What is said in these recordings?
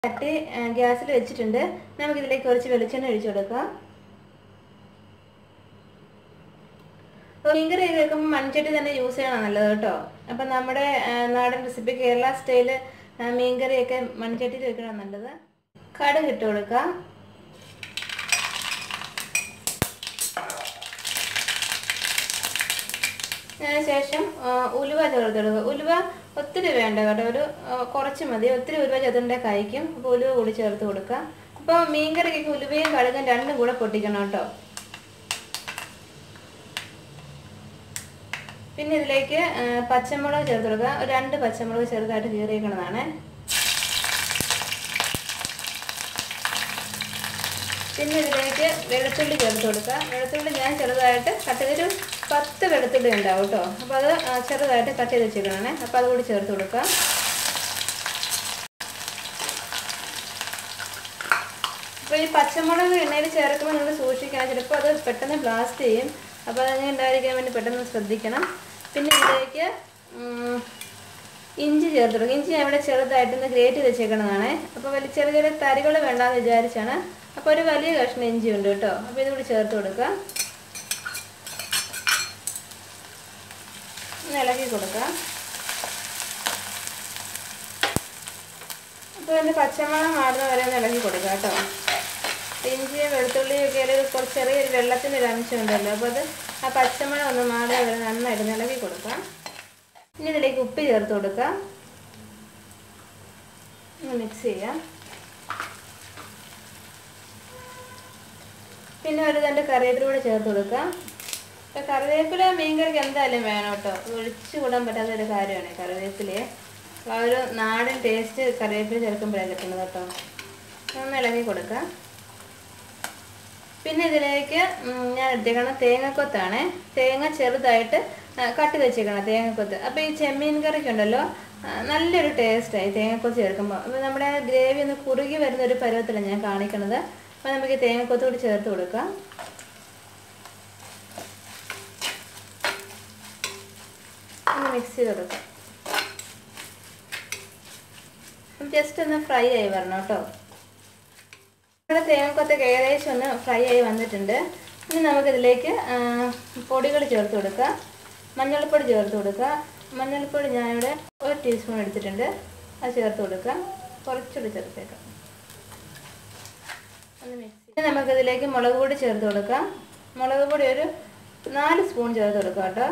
ചട്ടി ഗ്യാസിൽ വെച്ചിട്ടുണ്ട് നമുക്കിതിലേക്ക് കുറച്ച് വെളിച്ചെണ്ണ ഒഴിച്ചു കൊടുക്കാം അപ്പോൾ മീൻകറി ഒക്കെ വെക്കുമ്പോൾ മൺചട്ടി തന്നെ യൂസ് ചെയ്യണം നല്ലത് കേട്ടോ അപ്പം നമ്മുടെ ആ, നാടൻ റെസിപ്പി കേരള സ്റ്റൈല് മീൻകറിയൊക്കെ മൺചട്ടിയിൽ വെക്കണം നല്ലത് കടുക് ഇട്ട് കൊടുക്കാം അതിനുശേഷം ആ, ഉലുവ ചേർത്ത് കൊടുക്കുക ഉലുവ ഒത്തിരി വേണ്ട കേട്ടോ ഒരു ആ, കുറച്ച് മതി ഒത്തിരി ഉലുവ ചേർത്തിൻ്റെ കഴിക്കും അപ്പോൾ ഉലുവ കൂടി ചേർത്ത് കൊടുക്കുക അപ്പോൾ മീൻകറിക്കൊക്കെ ഉലുവയും കടുകും രണ്ടും കൂടെ പൊട്ടിക്കണം കേട്ടോ പിന്നെ ഇതിലേക്ക് ആ, പച്ചമുളക് ചേർത്ത് കൊടുക്കുക ഒരു രണ്ട് പച്ചമുളക് ചെറുതായിട്ട് കീറിയേക്കണതാണ് പിന്നെ ഇതിലേക്ക് വെളുത്തുള്ളി ചേർത്ത് കൊടുക്കുക വെളുത്തുള്ളി ഞാൻ ചെറുതായിട്ട് കട്ട് ചെയ്തൊരു പത്ത് വെളുത്തുള്ളി ഉണ്ടാവും കേട്ടോ അപ്പോൾ അത് ആ, ചെറുതായിട്ട് കട്ട് ചെയ്ത് വെച്ചിരിക്കണേ അപ്പോൾ അത് കൂടി ചേർത്ത് കൊടുക്കുക അപ്പോൾ ഈ പച്ചമുളക് എണ്ണയിൽ ചേർക്കുമ്പോൾ നിങ്ങൾ സൂക്ഷിക്കണം ചിലപ്പോൾ അത് പെട്ടെന്ന് ബ്ലാസ്റ്റ് ചെയ്യും അപ്പോൾ അതങ്ങനെ ഉണ്ടായിരിക്കാൻ വേണ്ടി പെട്ടെന്ന് ശ്രദ്ധിക്കണം പിന്നെ ഇതിലേക്ക് ഉം, ഇഞ്ചി ചേർത്ത് കൊടുക്കുക ഇഞ്ചി ഞാൻ ഇവിടെ ചെറുതായിട്ടൊന്ന് ഗ്രേറ്റ് ചെയ്ത് വെച്ചേക്കണതാണ് അപ്പോൾ വലിയ ചെറിയ ചെറിയ തരികൾ വേണ്ടാന്ന് വിചാരിച്ചാണ് അപ്പോൾ ഒരു വലിയ കഷ്ണം ഇഞ്ചി ഉണ്ട് കേട്ടോ അപ്പോൾ ഇതുകൂടി ചേർത്ത് കൊടുക്കുക ഒന്ന് ഇളക്കി കൊടുക്കുക അപ്പോൾ അതിൻ്റെ പച്ചമണം മാറുന്ന വരെ ഒന്ന് ഇളക്കി കൊടുക്കുക കേട്ടോ ഇഞ്ചിയും വെളുത്തുള്ളിയും ഒക്കെ ഒരു കുറച്ച് ചെറിയൊരു വെള്ളത്തിൻ്റെ ഒരു അംശം ഉണ്ടല്ലോ അപ്പോൾ അത് ആ പച്ചമണം ഒന്ന് മാറുന്ന വരെ നന്നായിട്ട് ഒന്ന് ഇളക്കി കൊടുക്കാം ഇനി ഇതിലേക്ക് ഉപ്പ് ചേർത്ത് കൊടുക്കാം ഒന്ന് മിക്സ് ചെയ്യാം പിന്നെ ഒരു രണ്ട് കറിവേപ്പില കൂടെ ചേർത്ത് കൊടുക്കാം ഇപ്പം കറിവേപ്പില മീൻകറിക്ക് എന്തായാലും വേണം കേട്ടോ ഒഴിച്ചു കൂടാൻ പറ്റാത്ത ഒരു കാര്യമാണ് കറിവേപ്പിലയെ അപ്പോൾ ആ ഒരു നാടൻ ടേസ്റ്റ് കറിവേപ്പില ചേർക്കുമ്പോഴാണ് കിട്ടുന്നത് കേട്ടോ ഒന്ന് ഇളകി കൊടുക്കാം പിന്നെ ഇതിലേക്ക് ഉം, ഞാൻ എടുത്തേക്കണം തേങ്ങക്കൊത്താണ് തേങ്ങ ചെറുതായിട്ട് ആ, കട്ട് വെച്ചേക്കണം തേങ്ങക്കൊത്ത് അപ്പോൾ ഈ ചെമ്മീൻ കറിക്കുണ്ടല്ലോ ആ, നല്ലൊരു ടേസ്റ്റായി തേങ്ങക്കൊത്ത് ചേർക്കുമ്പോൾ അപ്പോൾ നമ്മുടെ ഗ്രേവി ഒന്ന് കുറുകി വരുന്ന ഒരു പരുവത്തിലാണ് ഞാൻ കാണിക്കണത് അപ്പോൾ നമുക്ക് ഈ തേങ്ങക്കൊത്ത് കൂടി ചേർത്ത് കൊടുക്കാം ഒന്ന് മിക്സ് ചെയ്ത് കൊടുക്കാം ജസ്റ്റ് ഒന്ന് ഫ്രൈ ആയി വരണം കേട്ടോ നമ്മുടെ തേങ്ങക്കൊത്തൊക്കെ ഏകദേശം ഒന്ന് ഫ്രൈ ആയി വന്നിട്ടുണ്ട് ഇനി നമുക്കിതിലേക്ക് ആ, പൊടികൾ ചേർത്ത് കൊടുക്കാം മഞ്ഞൾപ്പൊടി ചേർത്ത് കൊടുക്കുക മഞ്ഞൾപ്പൊടി ഞാനിവിടെ ഒരു ടീസ്പൂൺ എടുത്തിട്ടുണ്ട് അത് ചേർത്ത് കൊടുക്കാം കുറച്ചുകൂടി ചേർത്തേക്കാം ഒന്ന് മിക്സ് ഇനി നമുക്കിതിലേക്ക് മുളക് പൊടി ചേർത്ത് കൊടുക്കാം മുളക് പൊടി ഒരു നാല് സ്പൂൺ ചേർത്ത് കൊടുക്കാം കേട്ടോ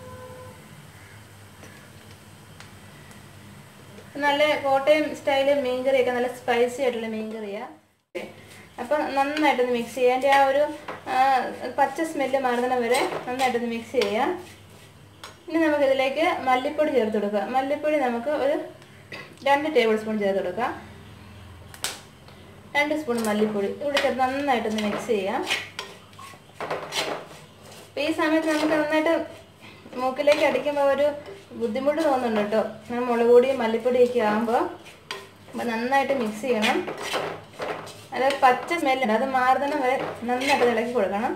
നല്ല കോട്ടയം സ്റ്റൈല് മീൻകറിയൊക്കെ നല്ല സ്പൈസി ആയിട്ടുള്ള മീൻകറിയാണ് അപ്പം നന്നായിട്ടൊന്ന് മിക്സ് ചെയ്യുക അതിൻ്റെ ആ ഒരു ആ, പച്ച സ്മെല്ല് മാറുന്ന വരെ നന്നായിട്ടൊന്ന് മിക്സ് ചെയ്യാം ഇനി നമുക്കിതിലേക്ക് മല്ലിപ്പൊടി ചേർത്ത് കൊടുക്കുക മല്ലിപ്പൊടി നമുക്ക് ഒരു രണ്ട് ടേബിൾ സ്പൂൺ ചേർത്ത് കൊടുക്കാം രണ്ട് സ്പൂൺ മല്ലിപ്പൊടി ഇവിടെ ചേർത്ത് നന്നായിട്ടൊന്ന് മിക്സ് ചെയ്യാം അപ്പോൾ ഈ സമയത്ത് നമുക്ക് നന്നായിട്ട് മൂക്കിലേക്ക് അടിക്കുമ്പോൾ ഒരു ബുദ്ധിമുട്ട് തോന്നുന്നുണ്ട് കേട്ടോ നമ്മൾ മുളക് പൊടിയും മല്ലിപ്പൊടിയൊക്കെ ആകുമ്പോൾ അപ്പോൾ നന്നായിട്ട് മിക്സ് ചെയ്യണം അത് പച്ച സ്മെല്ലുണ്ട് അത് മാറുന്ന വരെ നന്നായിട്ട് ഇളക്കി കൊടുക്കണം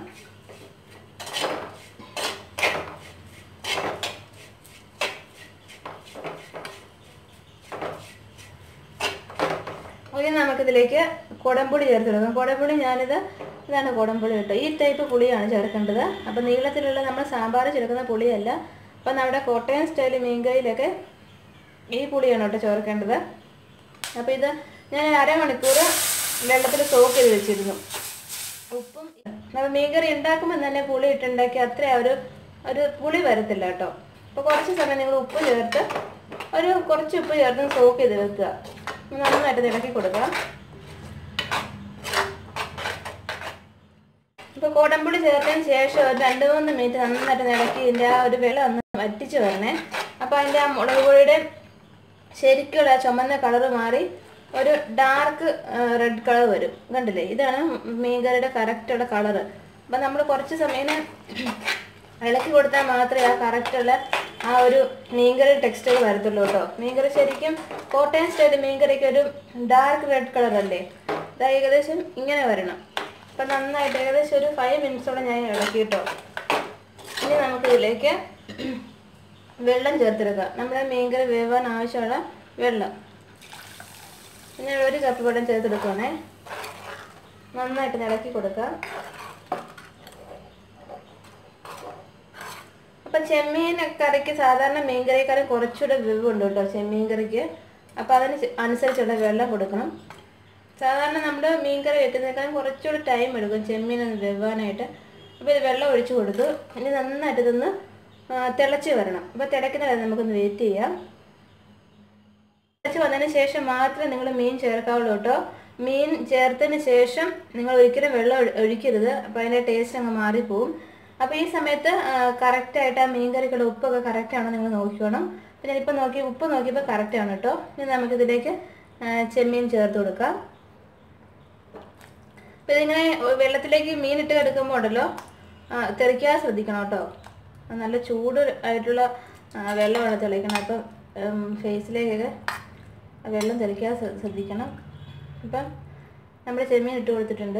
ഇനി നമുക്കിതിലേക്ക് കുടംപുളി ചേർത്ത് കൊടുക്കാം കുടംപുളി ഞാനിത് ഇതാണ് കുടംപുളി കേട്ടോ ഈ ടൈപ്പ് പുളിയാണ് ചേർക്കേണ്ടത് അപ്പോൾ നീളത്തിലുള്ള നമ്മൾ സാമ്പാർ ചേർക്കുന്ന പുളിയല്ല അപ്പോൾ നമ്മുടെ കോട്ടയം സ്റ്റൈൽ മീൻകറിയിലൊക്കെ ഈ പുളിയാണ് കേട്ടോ ചേർക്കേണ്ടത് അപ്പോൾ ഇത് ഞാൻ അരമണിക്കൂർ വെള്ളത്തിൽ സോക്ക് ചെയ്ത് വെച്ചിരുന്നു ഉപ്പും നമ്മൾ മീൻകറി ഉണ്ടാക്കുമ്പോൾ തന്നെ പുളി ഇട്ടുണ്ടാക്കി അത്ര ഒരു ഒരു പുളി വരത്തില്ല കേട്ടോ അപ്പോൾ കുറച്ച് സമയം നിങ്ങൾ ഉപ്പ് ചേർത്ത് ഒരു കുറച്ച് ഉപ്പ് ചേർത്ത് സോക്ക് ചെയ്ത് വെക്കുക നന്നായിട്ട് ഇളക്കി കൊടുക്കുക ഇപ്പോൾ കോടമ്പുളി ചേർത്തതിന് ശേഷം ഒരു രണ്ട് മൂന്ന് മിനിറ്റ് നന്നായിട്ട് ഇളക്കി ഇതിൻ്റെ ആ ഒരു വെള്ളം ഒന്ന് വറ്റിച്ച് വരണേ അപ്പോൾ അതിൻ്റെ ആ മുളക് പൊടിയുടെ ശരിക്കുള്ള ആ ചുമന്ന കളറ് മാറി ഒരു ഡാർക്ക് റെഡ് കളർ വരും കണ്ടില്ലേ ഇതാണ് മീൻകറിയുടെ കറക്റ്റുള്ള കളറ് അപ്പം നമ്മൾ കുറച്ച് സമയം ഇളക്കി കൊടുത്താൽ മാത്രമേ ആ കറക്റ്റുള്ള ആ ഒരു മീൻകറി ടെക്സ്റ്റർ വരത്തുള്ളൂ കേട്ടോ മീൻകറി ശരിക്കും കോട്ടയം സ്റ്റൈൽ മീൻകറിക്ക് ഒരു ഡാർക്ക് റെഡ് കളർ അല്ലേ ഇത് ഏകദേശം ഇങ്ങനെ വരണം അപ്പം നന്നായിട്ട് ഏകദേശം ഒരു ഫൈവ് മിനിറ്റ്സോളം ഞാൻ ഇളക്കി കേട്ടോ ഇനി നമുക്കിതിലേക്ക് വെള്ളം ചേർത്തെടുക്കുക നമ്മുടെ മീൻകറി വേവാൻ ആവശ്യമുള്ള വെള്ളം ഇനി ഒരു കപ്പ് വെള്ളം ചേർത്തെടുക്കുവാണേ നന്നായിട്ട് ഇളക്കി കൊടുക്കാം അപ്പം ചെമ്മീൻ കറിക്ക് സാധാരണ മീൻ കറിയേക്കാളും കുറച്ചുകൂടെ വിവുണ്ട് കേട്ടോ ചെമ്മീൻ കറിക്ക് അപ്പം അതിന് ചെ- അനുസരിച്ചുള്ള വെള്ളം കൊടുക്കണം സാധാരണ നമ്മൾ മീൻ കറി വെക്കുന്നതിനേക്കാളും കുറച്ചുകൂടെ ടൈം എടുക്കും ചെമ്മീൻ ഒന്ന് വെവാനായിട്ട് അപ്പോൾ ഇത് വെള്ളം ഒഴിച്ചു കൊടുത്തു ഇനി നന്നായിട്ട് ഇതൊന്ന് ആ, തിളച്ച് വരണം അപ്പോൾ തിളയ്ക്കുന്ന വരെ നമുക്കൊന്ന് വെയിറ്റ് ചെയ്യാം തിളച്ച് വന്നതിന് ശേഷം മാത്രമേ നിങ്ങൾ മീൻ ചേർക്കാവുള്ളൂ കേട്ടോ മീൻ ചേർത്തതിന് ശേഷം നിങ്ങൾ ഒരിക്കലും വെള്ളം ഒഴി- ഒഴിക്കരുത് അപ്പോൾ അതിൻ്റെ ടേസ്റ്റ് അങ്ങ് മാറിപ്പോവും അപ്പോൾ ഈ സമയത്ത് കറക്റ്റായിട്ട് ആ മീൻ കറിക്കുള്ള ഉപ്പൊക്കെ കറക്റ്റ് ആണോ നിങ്ങൾ നോക്കിക്കോണം അപ്പോൾ ഞാനിപ്പോൾ നോക്കി ഉപ്പ് നോക്കിയപ്പോൾ കറക്റ്റ് ആണ് കേട്ടോ ഇനി നമുക്കിതിലേക്ക് ആ, ചെമ്മീൻ ചേർത്ത് കൊടുക്കാം അപ്പോൾ ഇതിങ്ങനെ വെള്ളത്തിലേക്ക് മീൻ ഇട്ട് കിടക്കുമ്പോൾ ഉണ്ടല്ലോ ആ, തെറിക്കാതെ ശ്രദ്ധിക്കണം കേട്ടോ ആ, നല്ല ചൂട് ആയിട്ടുള്ള ആ, വെള്ളമാണ് തെളിക്കണം അപ്പം ഫേസിലേക്കൊക്കെ ആ വെള്ളം തെറിക്കാതെ ശ്ര- ശ്രദ്ധിക്കണം അപ്പം നമ്മുടെ ചെമ്മീൻ ഇട്ട് കൊടുത്തിട്ടുണ്ട്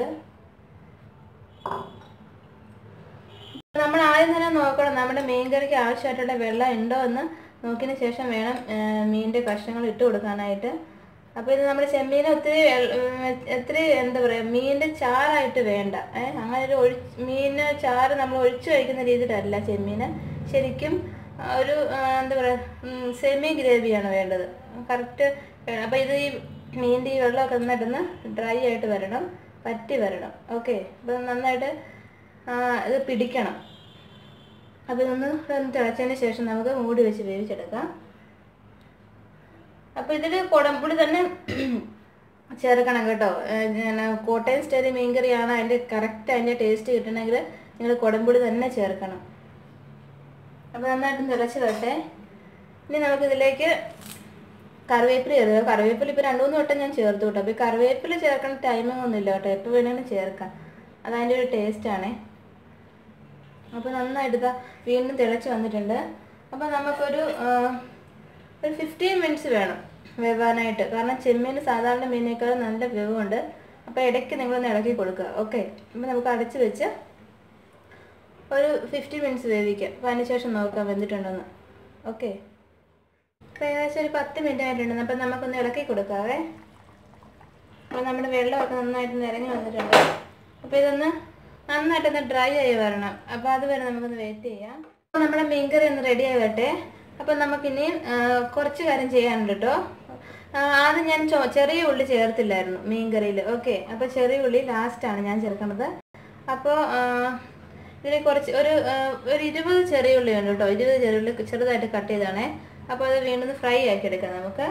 നമ്മൾ ആദ്യം തന്നെ നോക്കണം നമ്മുടെ മീൻ കറിക്ക് ആവശ്യമായിട്ടുള്ള വെള്ളം ഉണ്ടോ എന്ന് നോക്കിയതിന് ശേഷം വേണം ആ, മീനിൻ്റെ കഷ്ണങ്ങൾ ഇട്ട് കൊടുക്കാനായിട്ട് അപ്പോൾ ഇത് നമ്മുടെ ചെമ്മീൻ ഒത്തിരി വെള്ള- ഉം, ഒത്തിരി എന്താ പറയുക മീനിൻ്റെ ചാറായിട്ട് വേണ്ട ഏഹ് അങ്ങനെ ഒരു ഒഴി മീനിന് ചാറ് നമ്മൾ ഒഴിച്ചു കഴിക്കുന്ന രീതിയിലല്ല ചെമ്മീന് ശരിക്കും ആ, ഒരു ആ, എന്താ പറയുക സെമി ഗ്രേവിയാണ് വേണ്ടത് കറക്റ്റ് അപ്പോൾ ഇത് ഈ മീനിൻ്റെ ഈ വെള്ളമൊക്കെ നന്നായിട്ടൊന്ന് ഡ്രൈ ആയിട്ട് വരണം പറ്റി വരണം ഓക്കെ അപ്പോൾ നന്നായിട്ട് ആ, ഇത് പിടിക്കണം അപ്പോൾ ഇതൊന്ന് ഒന്ന് തിളച്ചതിന് ശേഷം നമുക്ക് മൂടി വെച്ച് വേവിച്ചെടുക്കാം അപ്പോൾ ഇതിൽ കുടംപുളി തന്നെ ചേർക്കണം കേട്ടോ ഏഹ് ഞാൻ കോട്ടയം സ്റ്റൈൽ മീൻകറിയാണ് അതിൻ്റെ കറക്റ്റ് അതിൻ്റെ ടേസ്റ്റ് കിട്ടണമെങ്കിൽ നിങ്ങൾ കുടംപുളി തന്നെ ചേർക്കണം അപ്പോൾ നന്നായിട്ട് തിളച്ച് വരട്ടെ ഇനി നമുക്കിതിലേക്ക് കറിവേപ്പില ചേർക്കുക കറിവേപ്പില ഇപ്പോൾ രണ്ട് മൂന്ന് വട്ടം ഞാൻ ചേർത്ത് കേട്ടോ അപ്പോൾ ഈ കറിവേപ്പില ചേർക്കുന്ന ടൈമിംഗ് ഒന്നുമില്ല കേട്ടോ എപ്പോൾ വേണമെങ്കിലും ചേർക്കാം അതതിൻ്റെ ഒരു ടേസ്റ്റാണേ അപ്പോൾ നന്നായിട്ട് ഇതാ വീണ്ടും തിളച്ച് വന്നിട്ടുണ്ട് അപ്പോൾ നമുക്കൊരു ആ, ഒരു ഫിഫ്റ്റീൻ മിനിറ്റ്സ് വേണം വേവാനായിട്ട് കാരണം ചെമ്മീൻ സാധാരണ മീനേക്കാളും നല്ല വേവുണ്ട് അപ്പോൾ ഇടയ്ക്ക് നിങ്ങളൊന്ന് ഇളക്കി കൊടുക്കുക ഓക്കെ അപ്പോൾ നമുക്ക് അടച്ച് വെച്ച് ഒരു ഫിഫ്റ്റി മിനിറ്റ്സ് വേവിക്കാം അപ്പോൾ അതിന് ശേഷം നോക്കാം വെന്തിട്ടുണ്ടോന്ന് ഓക്കെ അപ്പോൾ ഏകദേശം ഒരു പത്ത് മിനിറ്റ് ആയിട്ടുണ്ട് അപ്പോൾ നമുക്കൊന്ന് ഇളക്കി കൊടുക്കാവേ അപ്പോൾ നമ്മുടെ വെള്ളമൊക്കെ നന്നായിട്ട് നിറഞ്ഞു വന്നിട്ടുണ്ട് അപ്പോൾ ഇതൊന്ന് നന്നായിട്ടൊന്ന് ഡ്രൈ ആയി വരണം അപ്പോൾ അതുവരെ നമുക്കൊന്ന് വെയിറ്റ് ചെയ്യാം അപ്പോൾ നമ്മുടെ മീൻകറി ഒന്ന് റെഡി ആയി വരട്ടെ അപ്പോൾ നമുക്കിനി ആ, കുറച്ച് കാര്യം ചെയ്യാനുണ്ട് കേട്ടോ ആ, ആദ്യം ഞാൻ ചോ ചെറിയ ഉള്ളി ചേർത്തില്ലായിരുന്നു മീൻകറിയിൽ ഓക്കെ അപ്പോൾ ചെറിയ ഉള്ളി ലാസ്റ്റാണ് ഞാൻ ചേർക്കുന്നത് അപ്പോൾ ഇതിൽ കുറച്ച് ഒരു ആ, ഒരു ഇരുപത് ചെറിയ ഉള്ളി ഉണ്ട് കേട്ടോ ഇരുപത് ചെറിയ ഉള്ളി ചെറുതായിട്ട് കട്ട് ചെയ്താണേ അപ്പോൾ അത് വീണ്ടും ഫ്രൈ ആക്കി എടുക്കാം നമുക്ക്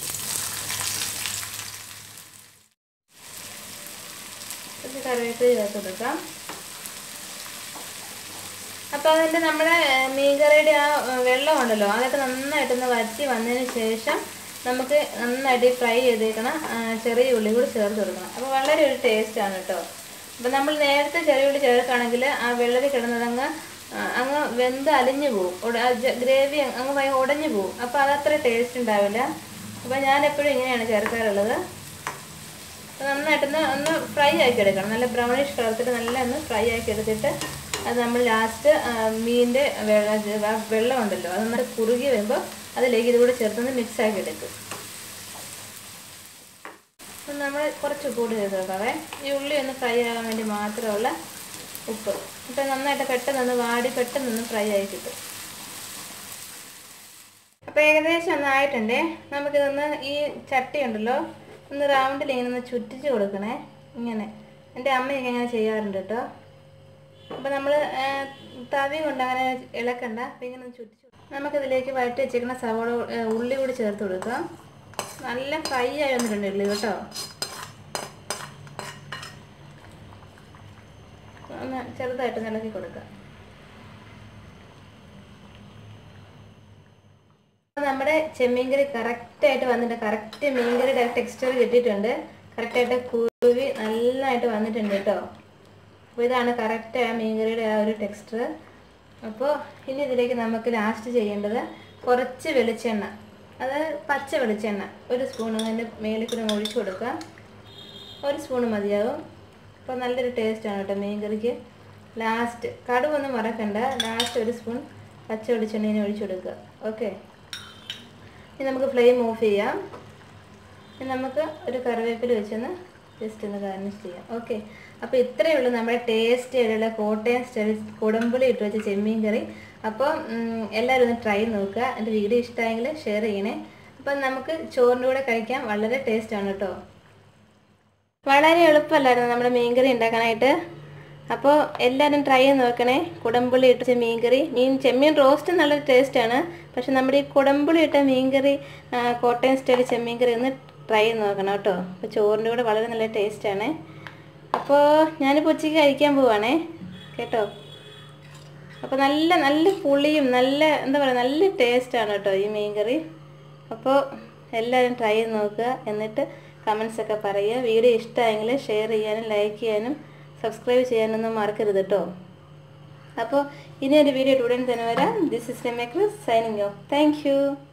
കുറച്ച് കറിവേപ്പില ചേർത്ത് കൊടുക്കാം അപ്പോൾ അതിൻ്റെ നമ്മുടെ ഏഹ്, മീൻകറിയുടെ ആ ഏഹ്, വെള്ളം ഉണ്ടല്ലോ അതൊക്കെ നന്നായിട്ടൊന്ന് വറ്റി വന്നതിന് ശേഷം നമുക്ക് നന്നായിട്ട് ഫ്രൈ ചെയ്തേക്കണ ആ, ചെറിയ ഉള്ളി കൂടി ചേർത്ത് കൊടുക്കണം അപ്പോൾ വളരെ ഒരു ടേസ്റ്റാണ് കേട്ടോ അപ്പോൾ നമ്മൾ നേരത്തെ ചെറിയ ഉള്ളി ചേർക്കുകയാണെങ്കിൽ ആ വെള്ളത്തിൽ കിടന്നതങ്ങ് ആ, അങ്ങ് വെന്ത് അലിഞ്ഞു പോകും ഗ്രേവി അങ്ങ് ഭയങ്കര ഉടഞ്ഞു പോകും അപ്പോൾ അതത്ര ടേസ്റ്റ് ഉണ്ടാവില്ല അപ്പോൾ ഞാൻ എപ്പോഴും ഇങ്ങനെയാണ് ചേർക്കാറുള്ളത് അപ്പോൾ നന്നായിട്ടൊന്ന് ഒന്ന് ഫ്രൈ ആക്കി എടുക്കണം നല്ല ബ്രൗണിഷ് കളർത്തിട്ട് നല്ല ഒന്ന് ഫ്രൈ ആക്കി എടുത്തിട്ട് അത് നമ്മൾ ലാസ്റ്റ് മീനിൻ്റെ വെള്ളം ആ വെള്ളം ഉണ്ടല്ലോ അത് നന്നായിട്ട് കുറുകി വരുമ്പോൾ അതിലേക്ക് ഇതുകൂടെ ചേർത്തൊന്ന് മിക്സ് ആക്കി എടുക്കും അപ്പം നമ്മൾ കുറച്ച് ഉപ്പ് കൂടി ചേർത്ത് വെക്കാവേ ഈ ഉള്ളി ഒന്ന് ഫ്രൈ ആകാൻ വേണ്ടി മാത്രമുള്ള ഉപ്പ് അപ്പം നന്നായിട്ട് പെട്ടെന്നൊന്ന് വാടി പെട്ടെന്നൊന്ന് ഫ്രൈ ആയി കിട്ടും അപ്പോൾ ഏകദേശം ഒന്ന് ആയിട്ടുണ്ടേ നമുക്കിതൊന്ന് ഈ ചട്ടി ഉണ്ടല്ലോ ഒന്ന് റൗണ്ടിൽ ഇങ്ങനെ ഒന്ന് ചുറ്റിച്ച് കൊടുക്കണേ ഇങ്ങനെ എൻ്റെ അമ്മയൊക്കെ ഇങ്ങനെ ചെയ്യാറുണ്ട് കേട്ടോ അപ്പോൾ നമ്മൾ തവി കൊണ്ട് അങ്ങനെ ഇളക്കണ്ട അപ്പോൾ ഇങ്ങനെ ഒന്ന് ചുറ്റിച്ച് നമുക്കിതിലേക്ക് വഴറ്റി വെച്ചേക്കുന്ന സവോള ഏ, ഉള്ളി കൂടി ചേർത്ത് കൊടുക്കാം നല്ല ഫ്രൈ ആയി വന്നിട്ടുണ്ട് ഉള്ളി കേട്ടോ ഒന്ന് ചെറുതായിട്ട് ഇളക്കി കൊടുക്കാം നമ്മുടെ ചെമ്മീൻകറി കറക്റ്റായിട്ട് വന്നിട്ട് കറക്റ്റ് മീൻകറിയുടെ ടെക്സ്ചർ കിട്ടിയിട്ടുണ്ട് കറക്റ്റായിട്ട് കുരുവി നന്നായിട്ട് വന്നിട്ടുണ്ട് കേട്ടോ അപ്പോൾ ഇതാണ് കറക്റ്റ് ആ മീൻകറിയുടെ ആ ഒരു ടെക്സ്ചർ അപ്പോൾ ഇനി ഇതിലേക്ക് നമുക്ക് ലാസ്റ്റ് ചെയ്യേണ്ടത് കുറച്ച് വെളിച്ചെണ്ണ അത് പച്ച വെളിച്ചെണ്ണ ഒരു സ്പൂൺ അതിൻ്റെ മേലിൽ കൂടെ അങ്ങ് ഒഴിച്ചു കൊടുക്കാം ഒരു സ്പൂൺ മതിയാവും അപ്പോൾ നല്ലൊരു ടേസ്റ്റാണ് കേട്ടോ മീൻകറിക്ക് ലാസ്റ്റ് കടുവൊന്നും മറക്കണ്ട ലാസ്റ്റ് ഒരു സ്പൂൺ പച്ച വെളിച്ചെണ്ണ ഒഴിച്ചു കൊടുക്കുക ഓക്കെ ഇനി നമുക്ക് ഫ്ലെയിം ഓഫ് ചെയ്യാം ഇനി നമുക്ക് ഒരു കറിവേപ്പില വെച്ചൊന്ന് ജസ്റ്റ് ഒന്ന് ഗാർണിഷ് ചെയ്യാം ഓക്കെ അപ്പോൾ ഇത്രയേ ഉള്ളൂ നമ്മുടെ ടേസ്റ്റി ആയിട്ടുള്ള കോട്ടയം സ്റ്റൈൽ കുടമ്പുളി ഇട്ട് വെച്ച ചെമ്മീൻ കറി അപ്പോൾ എല്ലാവരും ഒന്ന് ട്രൈ നോക്കുക എൻ്റെ വീഡിയോ ഇഷ്ടമായെങ്കിൽ ഷെയർ ചെയ്യണേ അപ്പം നമുക്ക് ചോറിൻ്റെ കൂടെ കഴിക്കാൻ വളരെ ടേസ്റ്റാണ് കേട്ടോ വളരെ എളുപ്പമല്ലായിരുന്നു നമ്മുടെ മീൻകറി ഉണ്ടാക്കാനായിട്ട് അപ്പോൾ എല്ലാവരും ട്രൈ ചെയ്ത് നോക്കണേ കുടംപുളി ഇട്ട മീൻകറി മീൻ ചെമ്മീൻ റോസ്റ്റ് നല്ല ടേസ്റ്റാണ് പക്ഷെ നമ്മുടെ ഈ കുടംപുളി ഇട്ട മീൻകറി ആ, കോട്ടയം സ്റ്റൈൽ ചെമ്മീൻ കറി ഒന്ന് ട്രൈ ചെയ്ത് നോക്കണം കേട്ടോ അപ്പോൾ ചോറിൻ്റെ കൂടെ വളരെ നല്ല ടേസ്റ്റാണ് അപ്പോൾ ഞാനിപ്പോൾ ഉച്ചയ്ക്ക് കഴിക്കാൻ പോവാണേ കേട്ടോ അപ്പോൾ നല്ല നല്ല പുളിയും നല്ല എന്താ പറയുക നല്ല ടേസ്റ്റാണ് കേട്ടോ ഈ മീൻകറി അപ്പോൾ എല്ലാവരും ട്രൈ ചെയ്ത് നോക്കുക എന്നിട്ട് കമൻസ് ഒക്കെ പറയുക വീഡിയോ ഇഷ്ടമായെങ്കിൽ ഷെയർ ചെയ്യാനും ലൈക്ക് ചെയ്യാനും സബ്സ്ക്രൈബ് ചെയ്യാനൊന്നും മറക്കരുത് കേട്ടോ അപ്പോൾ ഇനി ഒരു വീഡിയോ ഉടൻ തന്നെ വരാം this is a maker signing off thank U